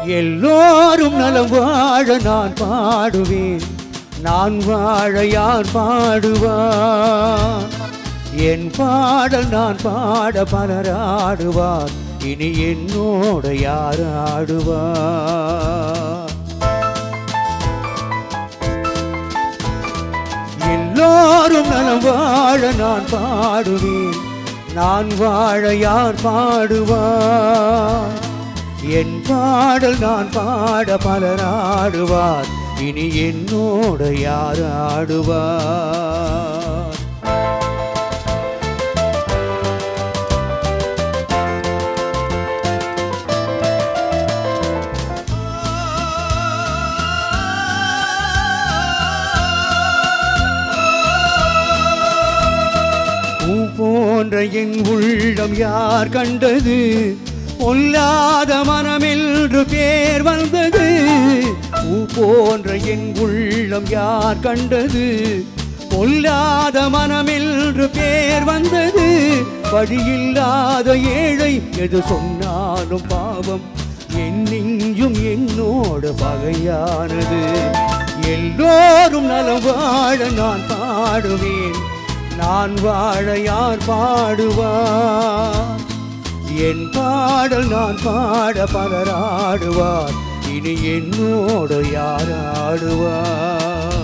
எல்லோரும் நலம் வாழ நான் பாடுவேன் நான் வாழ யார் பாடுவார் என் பாடல் நான் பாட பலர் ஆடுவார் இனி என்னோட யார் ஆடுவார் எல்லோரும் நலம் வாழ நான் பாடுவேன் நான் வாழ யார் பாடுவார் என் பாடல் நான் பாட பலர் ஆடுவார் இனி என்னோட யார் ஆடுவார் பூ போன்ற என் உள்ளம் யார் கண்டது பொல்லாத மனமென்று பேர் வந்தது பூ போன்ற என் உள்ளம் யார் கண்டது பொல்லாத மனமென்று பேர் வந்தது வழியில்லாத ஏழை எது சொன்னாலும் பாவம் என் நெஞ்சும் என்னோட பகையானது எல்லோரும் நலம் வாழ நான் பாடுவேன் நான் வாழ யார் பாடுவார் என் பாடல் நான் பாட பலர் ஆடுவார் இனி என்னோடு யார் ஆடுவார்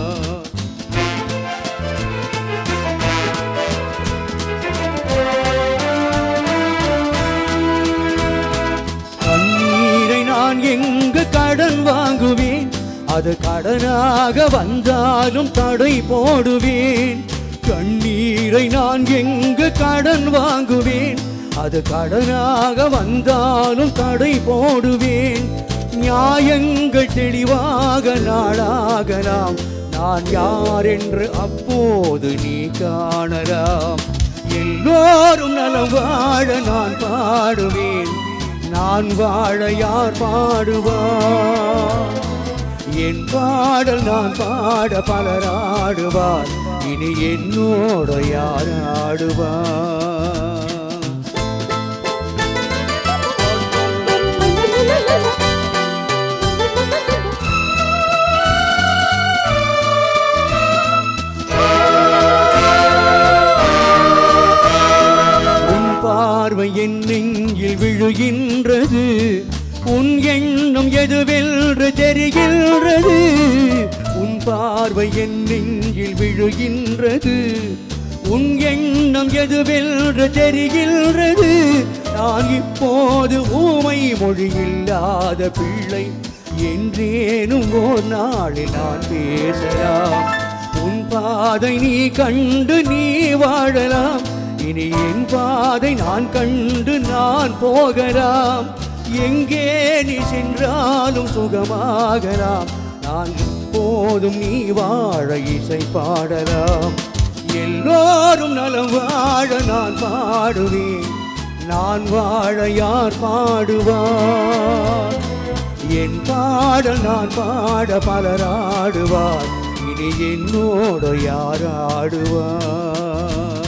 கண்ணீரை நான் எங்கு கடன் வாங்குவேன் அது கடனாக வந்தாலும் தடை போடுவேன் கண்ணீரை நான் எங்கு கடன் வாங்குவேன் அது கடனாக வந்தாலும் தடை போடுவேன் நியாயங்கள் தெளிவாக நாளாகலாம் நான் யார் என்று அப்போது நீ காணலாம் எல்லோரும் நலம் வாழ நான் பாடுவேன் நான் வாழ யார் பாடுவார் என் பாடல் நான் பாட பலர் ஆடுவார் இனி என்னோட யார் ஆடுவார் உன் பார்வை என் நெஞ்சில் விழுகின்றது உன் எண்ணம் எதுவென்று தெரிகின்றது உன் பார்வை என் நெஞ்சில் விழுகின்றது உன் எண்ணம் எதுவென்று தெரிகின்றது நான் இப்போது ஊமை மொழியில்லாத பிள்ளை என்றேனும் ஓர் நாளில் நான் பேசலாம் உன் பாதை நீ கண்டு நீ வாழலாம் இனி என் பாதை நான் கண்டு நான் போகலாம் எங்கே நீ சென்றாலும் சுகமாகலாம் நான் போதும் நீ வாழ இசை பாடலாம் எல்லோரும் நலம் வாழ நான் பாடுவேன் நான் வாழ யார் பாடுவார் என் பாடல் நான் பாட பலர் ஆடுவார் இனி என்னோடு யார் ஆடுவார்